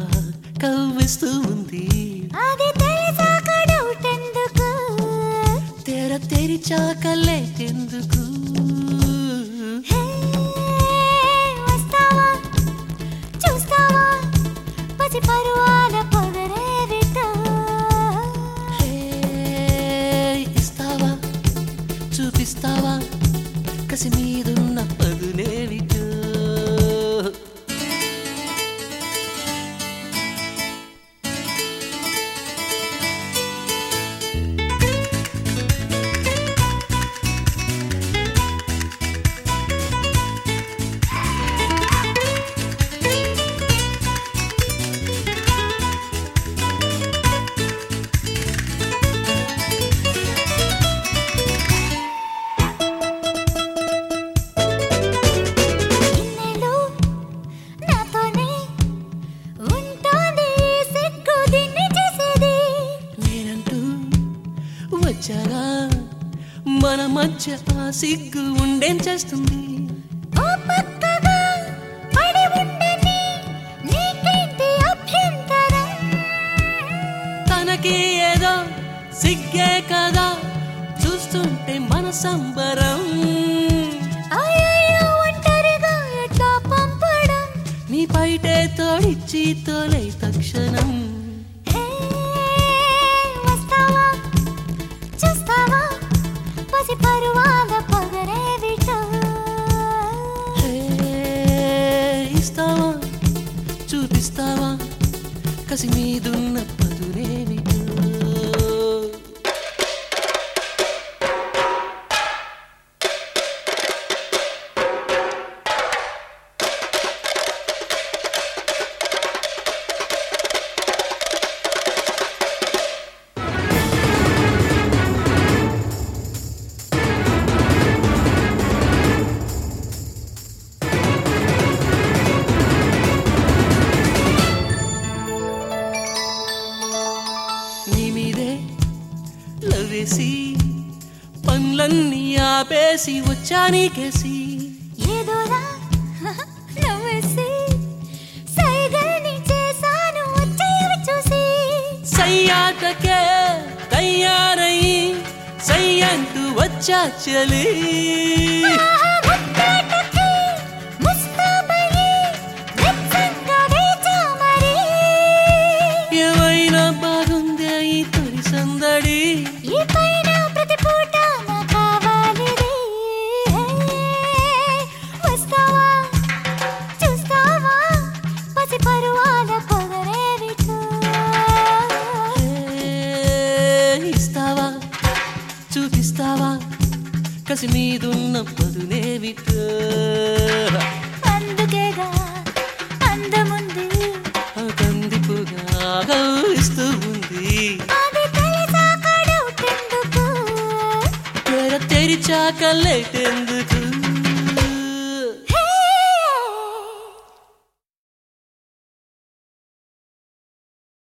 కవ్విస్తూ ఉంది అది తెలిసాక డౌట్ ఎందుకు తెర తెరిచాక లేటెందుకు హే, వస్తావా చూస్తావా పసి పరువాల పొగరేవిటో హే, ఇస్తావా చూపిస్తావా కసి మీదున్న పదునేవిటో ఇన్నేళ్ళు నాతోనే ఉంటోంది సిగ్గు దీన్ని చేసేది నేనంటూ వచ్చాగా మన మధ్య ఆ సిగ్గు ఉండేం చేస్తుంది ఓ పక్కగా పడి ఉండని నీకేంటి అభ్యంతరం తనకి ఏదో సిగ్గే కదా చూస్తుంటే మన సంబరం అయ్యయ్యో ఒంటరిగా ఎట్లా పంపడం నీ పైటే తోడిచ్చి తోలై తక్షణం హే, వస్తావా చూస్తావా పసి పరువాల పొగరేవిటో హే, ఇస్తావా చూపిస్తావా కసి మీదున్న పదునేమిటో నీ మీదే లవేసి పనులన్నీ ఆపేసి వచ్చా నీకేసి ఏదోలా నవ్వేసి సైగల్ని చేశాను వచ్చేవి చూసి సయ్యాటకే తయారయ్యి సయ్యంటూ వచ్చా చలి ఆహా, ముద్దాటకి ముస్తాబయ్యి వెచ్చంగా వేచా మరి. ఏమైనా బాగుందే ఈ తొలి సందడి ఈ పైన ప్రతి పూట నా కావాలిది. వస్తావా చూస్తావా పసి పరువాల పొగరేవిటో ఏ, ఇస్తావా చూపిస్తావా కసి మీదున్న పదునేవిటో అందుకేగా అందముంది కందిపుగా కవ్విస్తూ ఉంది అది తెలిసాక డౌట్ ఎందుకు తెర తెరిచాక లేటెందుకు